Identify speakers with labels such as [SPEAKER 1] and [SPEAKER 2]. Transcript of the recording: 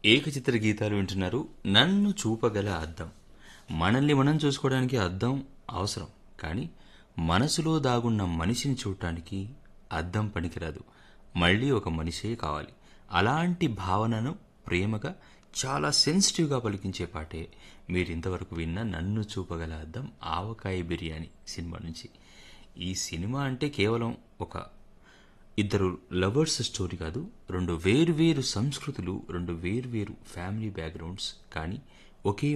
[SPEAKER 1] ఏకచిత్ర గీతాలు వింటున్నారు నన్ను చూపగల అద్దం మనల్ని మనం చూసుకోవడానికి అద్దం అవసరం కానీ మనసులో దాగున్న మనిషిని చూడటానికి అద్దం పనికిరాదు మళ్ళీ ఒక మనిషే కావాలి అలాంటి భావనను ప్రేమగా చాలా సెన్సిటివ్గా పలికించే పాటే మీరు ఇంతవరకు విన్న నన్ను చూపగల అద్దం ఆవకాయ బిర్యానీ సినిమా నుంచి ఈ సినిమా అంటే కేవలం ఒక ఇద్దరు లవర్స్ స్టోరీ కాదు రెండు వేర్వేరు సంస్కృతులు రెండు వేర్వేరు ఫ్యామిలీ బ్యాక్గ్రౌండ్స్ కానీ ఒకే